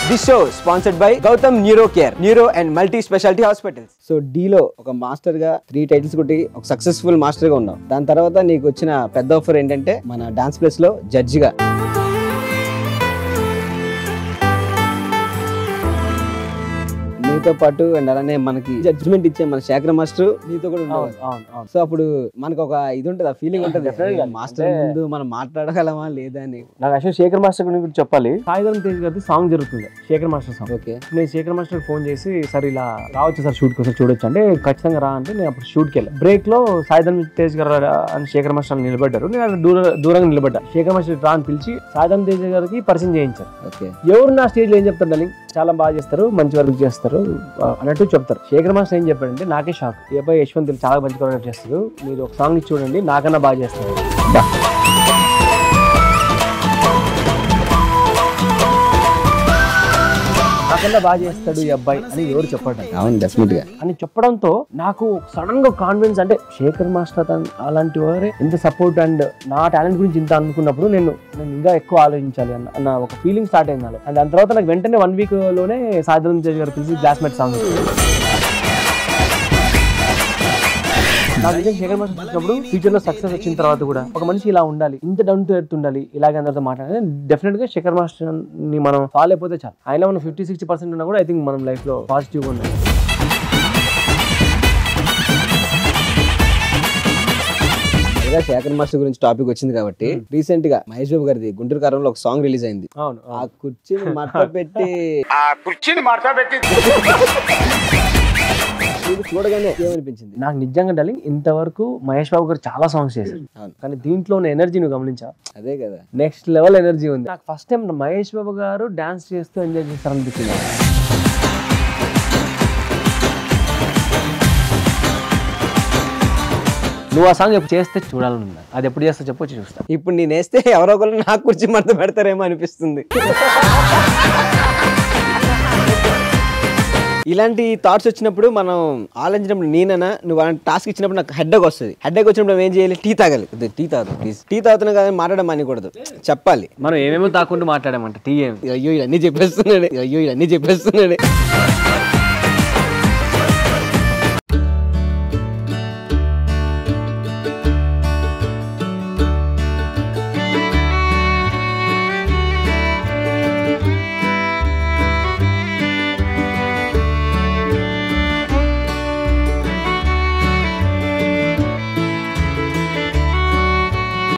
This show sponsored by Gautam neuro care neuro and multi speciality hospitals so డీలో ఒక master గా three titles కొట్టి ఒక సక్సెస్ఫుల్ మాస్టర్ గా ఉన్నావు దాని తర్వాత నీకు వచ్చిన పెద్ద ఆఫర్ ఏంటంటే మన డాన్స్ ప్లేస్ లో జడ్జి గా నీతో పాటు అండ్ అలానే మనకి జడ్జిమెంట్ ఇచ్చే మన శేఖర్ మాస్టర్ నీతో కూడా ఉండేవారు అవును అవును సో అప్పుడు మనకు ఒక ఇది ఉంటుంది ఆ ఫీలింగ్ ఉంటుంది Definitely గా. మాస్టర్ అంటే- ముందు మనం మాట్లాడగలమా లేదా అని నాకు యాక్చువల్ శేఖర్ మాస్టర్ గురించి చెప్పాలి సాయిధరం తేజ్ గారిది సాంగ్ జరుగుతుంది శేఖర్ మాస్టర్ సాంగ్ ఓకే నేను శేఖర్ మాస్టర్ ఫోన్ చేసి సార్ ఇలా రావచ్చు సార్ షూట్ కోసం చూడొచ్చు అంటే ఖచ్చితంగా రా అంటే నేను అప్పుడు షూట్కి వెళ్ళాను బ్రేక్ లో సాయిధరం తేజ్ గారు అని శేఖర్ మాస్టర్ నిలబడ్డారు నేను అక్కడ దూర దూరంగా నిలబడ్డా శేఖర్ మాస్టర్ రా అని పిలిచి సాయిధరం తేజ్ గారికి పరిచయం చేయించారు ఓకే ఎవరు నా స్టేజ్ లో ఏం చెప్తారు డార్లింగ్ చాలా బాగా చేస్తారు మంచి వర్క్ చేస్తారు ఆ, అన్నట్టు చెప్తారు శేఖర్ మాస్టర్ ఏం చెప్పాడంటే నాకే షాక్ ఏ అబ్బాయి యశ్వంత్ చాలా మంచి కొరియోగ్రాఫ్ చేస్తారు మీరు ఒక సాంగ్ ఇచ్చి చూడండి నాకన్నా బాగా చేస్తారు నాకన్నా బాగా చేస్తాడు ఈ అబ్బాయి అని ఎవరు చెప్పాడు అవును డెఫినెట్ గా అని చెప్పడంతో నాకు సడన్ గా కాన్ఫిడెన్స్ అంటే శేఖర్ మాస్టర్ అతను అలాంటి వారే ఇంత సపోర్ట్ అండ్ నా టాలెంట్ గురించి ఇంత అనుకున్నప్పుడు నేను నేను ఇంకా ఎక్కువ ఆలోచించాలి అన్న అన్న ఒక ఫీలింగ్ స్టార్ట్ అయింది నాలో అండ్ దాని తర్వాత నాకు వెంటనే వన్ వీక్ లోనే సాయంత్రం తేజ్ గారు పిలిచి క్లాస్మేట్ సాంగ్ నాకు నిజంగా శేఖర్ మాస్టర్ చూసినప్పుడు ఫ్యూచర్ లో సక్సెస్ వచ్చిన తర్వాత కూడా ఒక మనిషి ఇలా ఉండాలి ఇంత డౌన్ టు ఎర్త్ ఉండాలి ఇలాగే అందరితో మాట్లాడాలి డెఫినెట్ గా శేఖర్ మాస్టర్ ని మనం ఫాలో అయిపోతే చాలు ఆయన మనం ఫిఫ్టీ సిక్స్టీ పర్సెంట్ ఉన్నా కూడా ఐ థింక్ మనం లైఫ్ లో పాజిటివ్ గా ఉండాలి ఇలా శేఖర్ మాస్టర్ గురించి టాపిక్ వచ్చింది కాబట్టి రీసెంట్ గా మహేష్ బాబు గారిది గుంటూరు కారంలో ఒక సాంగ్ రిలీజ్ అయింది అవును ఆ కుర్చీని మట్ట పెట్టి ఆ కుర్చీని మార్చా పెట్టి నీకు చూడగానే ఏమనిపించింది నాకు నిజంగా డార్లింగ్ ఇంతవరకు మహేష్ బాబు గారు చాలా సాంగ్స్ చేశారు అవును. కానీ దీంట్లో ఉన్న ఎనర్జీ నువ్వు గమనించా అదే కదా నెక్స్ట్ లెవెల్ ఎనర్జీ ఉంది నాకు ఫస్ట్ టైం మహేష్ బాబు గారు డాన్స్ చేస్తూ ఎంజాయ్ చేస్తారనిపించింది నువ్వు ఆ సాంగ్ ఎప్పుడు చేస్తే చూడాలని ఉంది అది ఎప్పుడు చేస్తా చెప్పొచ్చు చూస్తా ఇప్పుడు నేను వేస్తే ఎవరో ఒకరు నాకు కుర్చీ మడత పెడతారేమో అనిపిస్తుంది ఇలాంటి థాట్స్ వచ్చినప్పుడు మనం ఆలోచించినప్పుడు నేనన్నా నువ్వు అలాంటి టాస్క్ ఇచ్చినప్పుడు నాకు హెడ్డేక్ వస్తుంది హెడ్డేక్ వచ్చినప్పుడు మనం ఏం చేయాలి టీ తాగాలి ఇది టీ తాగుతాం ప్లీజ్ టీ తాగుతున్నా కానీ మాట్లాడడం మానేకూడదు చెప్పాలి మనం ఏమేమో తాకుండా మాట్లాడామంట టీ ఏమి అయ్యో ఇవన్నీ చెప్పేస్తున్నాడు అయ్యో ఇవన్నీ చెప్పేస్తున్నాడు